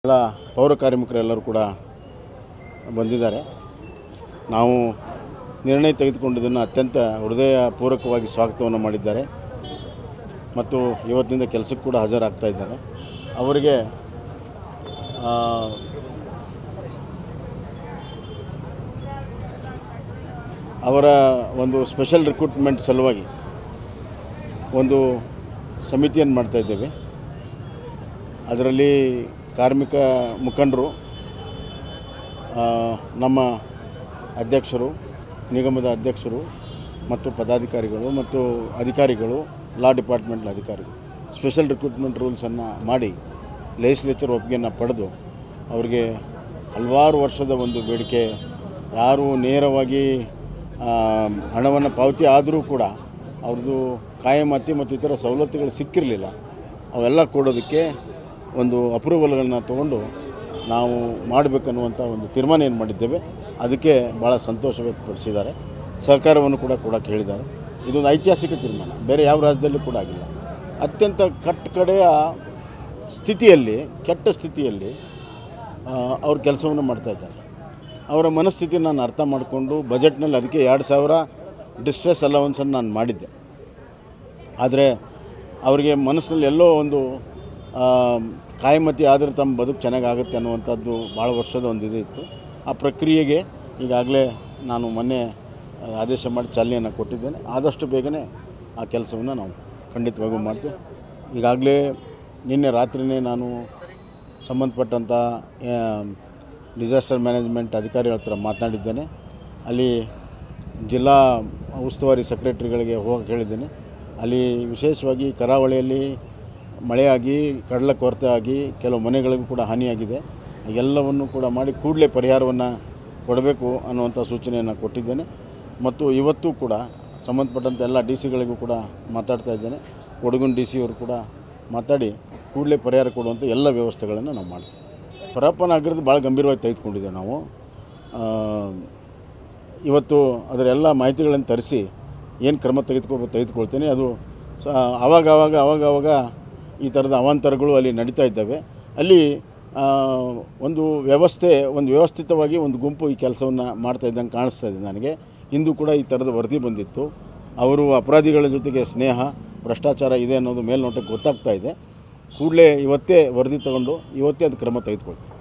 ಎಲ್ಲ ಪೌರ ಕಾರ್ಮಿಕರೆಲ್ಲರೂ ಕೂಡ ಬಂದಿದ್ದಾರೆ ನಾವು ನಿರ್ಣಯ ತೆಗೆದುಕೊಂಡಿದ್ದನ್ನು ಅತ್ಯಂತ ಹೃದಯಪೂರ್ವಕವಾಗಿ ಸ್ವಾಗತವನ್ನು ಮಾಡಿದ್ದಾರೆ ಮತ್ತು ಇವತ್ತಿನಿಂದ ಕೆಲಸಕ್ಕೆ ಕೂಡ ಹಾಜರಾಗ್ತಾ ಇದ್ದಾರೆ ಅವರಿಗೆ ಆ, ಅವರ ಒಂದು ಸ್ಪೆಷಲ್ ರಿಕ್ರೂಟ್ಮೆಂಟ್ ಸಲುವಾಗಿ ಒಂದು ಸಮಿತಿಯನ್ನು ಮಾಡ್ತಾ ಇದ್ದೇವೆ ಅದರಲ್ಲಿ ಕಾರ್ಮಿಕ ಮುಖಂಡರು ಆ, ನಮ್ಮ ಅಧ್ಯಕ್ಷರು ನಿಗಮದ ಅಧ್ಯಕ್ಷರು ಮತ್ತು ಪದಾಧಿಕಾರಿಗಳು ಮತ್ತು ಅಧಿಕಾರಿಗಳು ಲಾ ಡಿಪಾರ್ಟ್ಮೆಂಟ್ನ ಅಧಿಕಾರಿಗಳು ಸ್ಪೆಷಲ್ ರಿಕ್ರೂಟ್ಮೆಂಟ್ ರೂಲ್ಸನ್ನು ಮಾಡಿ ಲೆಜಿಸ್ಲೇಚರ್ ಒಪ್ಪಿಗೆಯನ್ನು ಪಡೆದು ಅವರಿಗೆ ಹಲವಾರು ವರ್ಷದ ಒಂದು ಬೇಡಿಕೆ ಯಾರು ನೇರವಾಗಿ ಹಣವನ್ನು ಪಾವತಿ ಆದರೂ ಕೂಡ ಅವ್ರದ್ದು ಕಾಯಮತಿ ಮತ್ತು ಇತರ ಸವಲತ್ತುಗಳು ಸಿಕ್ಕಿರಲಿಲ್ಲ ಅವೆಲ್ಲ ಕೊಡೋದಕ್ಕೆ ಒಂದು ಅಪ್ರೂವಲ್ಗಳನ್ನ ತೊಗೊಂಡು ನಾವು ಮಾಡಬೇಕನ್ನುವಂಥ ಒಂದು ತೀರ್ಮಾನ ಏನು ಮಾಡಿದ್ದೇವೆ ಅದಕ್ಕೆ ಭಾಳ ಸಂತೋಷ ವ್ಯಕ್ತಪಡಿಸಿದ್ದಾರೆ ಸಹಕಾರವನ್ನು ಕೂಡ ಕೊಡೋಕ್ಕೆ ಹೇಳಿದ್ದಾರೆ ಇದೊಂದು ಐತಿಹಾಸಿಕ ತೀರ್ಮಾನ ಬೇರೆ ಯಾವ ರಾಜ್ಯದಲ್ಲೂ ಕೂಡ ಆಗಿಲ್ಲ ಅತ್ಯಂತ ಕಟ್ಟ ಕಡೆಯ ಸ್ಥಿತಿಯಲ್ಲಿ ಕೆಟ್ಟ ಸ್ಥಿತಿಯಲ್ಲಿ ಅವ್ರ ಕೆಲಸವನ್ನು ಮಾಡ್ತಾಯಿದ್ದಾರೆ ಅವರ ಮನಸ್ಥಿತಿ ನಾನು ಅರ್ಥ ಮಾಡಿಕೊಂಡು ಬಜೆಟ್ನಲ್ಲಿ ಅದಕ್ಕೆ ಎರಡು ಸಾವಿರ ಡಿಸ್ಟ್ರೆಸ್ ಅಲವನ್ಸನ್ನು ನಾನು ಮಾಡಿದ್ದೆ ಆದರೆ ಅವರಿಗೆ ಮನಸ್ಸಿನಲ್ಲಿ ಎಲ್ಲೋ ಒಂದು ಆ, ಕಾಯಮತಿ ಆದರೆ ತಮ್ಮ ಬದುಕು ಚೆನ್ನಾಗಾಗುತ್ತೆ ಅನ್ನುವಂಥದ್ದು ಭಾಳ ವರ್ಷದ ಒಂದು ಇದು ಇತ್ತು ಆ ಪ್ರಕ್ರಿಯೆಗೆ ಈಗಾಗಲೇ ನಾನು ಮೊನ್ನೆ ಆ, ಆದೇಶ ಮಾಡಿ ಚಾಲನೆಯನ್ನು ಕೊಟ್ಟಿದ್ದೇನೆ ಆದಷ್ಟು ಬೇಗನೆ ಆ ಕೆಲಸವನ್ನು ನಾವು ಖಂಡಿತವಾಗೂ ಮಾಡ್ತೀವಿ ಈಗಾಗಲೇ ನಿನ್ನೆ ರಾತ್ರಿಯೇ ನಾನು ಸಂಬಂಧಪಟ್ಟಂಥ ಡಿಸಾಸ್ಟರ್ ಮ್ಯಾನೇಜ್ಮೆಂಟ್ ಅಧಿಕಾರಿಗಳ ಹತ್ರ ಮಾತನಾಡಿದ್ದೇನೆ ಅಲ್ಲಿ ಜಿಲ್ಲಾ ಉಸ್ತುವಾರಿ ಸೆಕ್ರೆಟರಿಗಳಿಗೆ ಹೋಗಕ್ಕೆ ಹೇಳಿದ್ದೇನೆ ಅಲ್ಲಿ ವಿಶೇಷವಾಗಿ ಕರಾವಳಿಯಲ್ಲಿ ಮಳೆಯಾಗಿ ಕಡಲ ಕೊರತೆ ಆಗಿ ಕೆಲವು ಮನೆಗಳಿಗೂ ಕೂಡ ಹಾನಿಯಾಗಿದೆ ಎಲ್ಲವನ್ನು ಕೂಡ ಮಾಡಿ ಕೂಡಲೇ ಪರಿಹಾರವನ್ನು ಕೊಡಬೇಕು ಅನ್ನುವಂಥ ಸೂಚನೆಯನ್ನು ಕೊಟ್ಟಿದ್ದೇನೆ ಮತ್ತು ಇವತ್ತು ಕೂಡ ಸಂಬಂಧಪಟ್ಟಂಥ ಎಲ್ಲ ಡಿ ಸಿಗಳಿಗೂ ಕೂಡ ಮಾತಾಡ್ತಾ ಇದ್ದೇನೆ ಕೊಡಗುನ ಡಿ ಸಿ ಅವರು ಕೂಡ ಮಾತಾಡಿ ಕೂಡಲೇ ಪರಿಹಾರ ಕೊಡುವಂಥ ಎಲ್ಲ ವ್ಯವಸ್ಥೆಗಳನ್ನು ನಾವು ಮಾಡ್ತೀವಿ ಪರಪ್ಪನ ಅಗ್ರದ್ದು ಭಾಳ ಗಂಭೀರವಾಗಿ ತೆಗೆದುಕೊಂಡಿದ್ದೇವೆ ನಾವು ಆ, ಇವತ್ತು ಅದರ ಎಲ್ಲ ಮಾಹಿತಿಗಳನ್ನು ತರಿಸಿ ಏನು ಕ್ರಮ ತೆಗೆದುಕೋ ತೆಗೆದುಕೊಳ್ತೇನೆ ಅದು ಸ ಆವಾಗ ಆವಾಗ ಆವಾಗ ಆವಾಗ ಈ ಥರದ ಅವಾಂತರಗಳು ಅಲ್ಲಿ ನಡೀತಾ ಇದ್ದಾವೆ ಅಲ್ಲಿ ಆ, ಒಂದು ವ್ಯವಸ್ಥೆ ಒಂದು ವ್ಯವಸ್ಥಿತವಾಗಿ ಒಂದು ಗುಂಪು ಈ ಕೆಲಸವನ್ನು ಮಾಡ್ತಾ ಇದ್ದಂಗೆ ಕಾಣಿಸ್ತಾ ಇದೆ ನನಗೆ ಇಂದು ಕೂಡ ಈ ಥರದ ವರದಿ ಬಂದಿತ್ತು ಅವರು ಅಪರಾಧಿಗಳ ಜೊತೆಗೆ ಸ್ನೇಹ ಭ್ರಷ್ಟಾಚಾರ ಇದೆ ಅನ್ನೋದು ಮೇಲ್ನೋಟಕ್ಕೆ ಗೊತ್ತಾಗ್ತಾ ಇದೆ ಕೂಡಲೇ ಇವತ್ತೇ ವರದಿ ತಗೊಂಡು ಇವತ್ತೇ ಅದು ಕ್ರಮ ತೆಗೆದುಕೊಳ್ತೀವಿ